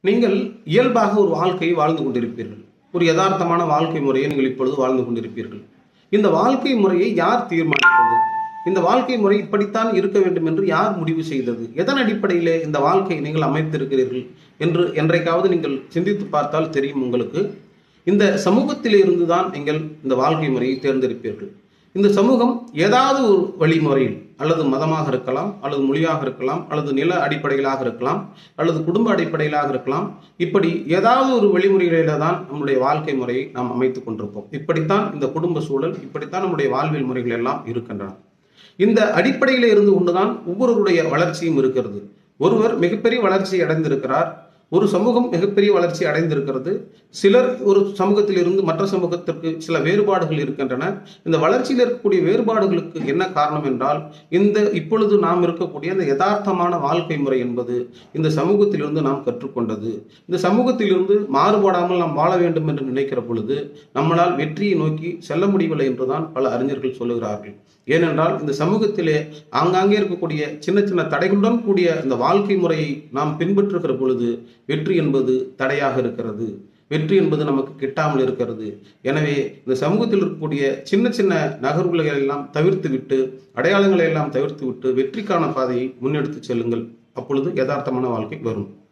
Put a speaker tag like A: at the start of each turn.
A: நீங்கள் இயல்பாக ஒரு வாழ்க்கையை வாழ்ந்து கொண்டிருப்பீர்கள் ஒரு யதார்த்தமான வாழ்க்கை முறையை நீங்கள் இப்பொழுது வாழ்ந்து கொண்டிருப்பீர்கள் இந்த வாழ்க்கை முறையை யார் தீர்மானித்தது இந்த வாழ்க்கை முறை இப்படித்தான் இருக்க வேண்டும் என்று யார் முடிவு செய்தது எதன் அடிப்படையிலே இந்த வாழ்க்கையை நீங்கள் அமைத்திருக்கிறீர்கள் என்று என்றைக்காவது நீங்கள் சிந்தித்து பார்த்தால் தெரியும் உங்களுக்கு இந்த சமூகத்திலே இருந்துதான் நீங்கள் இந்த வாழ்க்கை முறையை தேர்ந்தெடுப்பீர்கள் இந்த சமூகம் ஏதாவது ஒரு வழிமுறையில் அல்லது மதமாக இருக்கலாம் அல்லது மொழியாக இருக்கலாம் அல்லது நில அடிப்படையிலாக இருக்கலாம் அல்லது குடும்ப அடிப்படையிலாக இருக்கலாம் இப்படி ஏதாவது ஒரு வழிமுறைகளில தான் நம்முடைய வாழ்க்கை முறையை நாம் அமைத்துக் கொண்டிருப்போம் இப்படித்தான் இந்த குடும்ப சூழல் இப்படித்தான் நம்முடைய வாழ்வியல் முறைகள் எல்லாம் இருக்கின்றன இந்த அடிப்படையில இருந்து கொண்டுதான் ஒவ்வொருவருடைய வளர்ச்சியும் இருக்கிறது ஒருவர் மிகப்பெரிய வளர்ச்சி அடைந்திருக்கிறார் ஒரு சமூகம் மிகப்பெரிய வளர்ச்சி அடைந்திருக்கிறது சிலர் ஒரு சமூகத்தில் இருந்து மற்ற சமூகத்திற்கு சில வேறுபாடுகள் இருக்கின்றன இந்த வளர்ச்சியில் இருக்கக்கூடிய வேறுபாடுகளுக்கு என்ன காரணம் என்றால் இந்த இப்பொழுது நாம் இருக்கக்கூடிய இந்த யதார்த்தமான வாழ்க்கை முறை என்பது இந்த சமூகத்திலிருந்து நாம் கற்றுக்கொண்டது இந்த சமூகத்திலிருந்து மாறுபடாமல் நாம் வாழ வேண்டும் என்று நினைக்கிற பொழுது நம்மளால் வெற்றியை நோக்கி செல்ல முடியவில்லை என்றுதான் பல அறிஞர்கள் சொல்லுகிறார்கள் ஏனென்றால் இந்த சமூகத்திலே ஆங்காங்கே இருக்கக்கூடிய சின்ன சின்ன தடைகளுடன் கூடிய இந்த வாழ்க்கை முறையை நாம் பின்பற்றுகிற பொழுது வெற்றி என்பது தடையாக இருக்கிறது வெற்றி என்பது நமக்கு கிட்டாமல் இருக்கிறது எனவே இந்த சமூகத்தில் இருக்கக்கூடிய சின்ன சின்ன நகர்வுகளை எல்லாம் தவிர்த்து விட்டு அடையாளங்களை எல்லாம் தவிர்த்து விட்டு வெற்றிக்கான பாதையை முன்னெடுத்து செல்லுங்கள் அப்பொழுது யதார்த்தமான வாழ்க்கை வரும்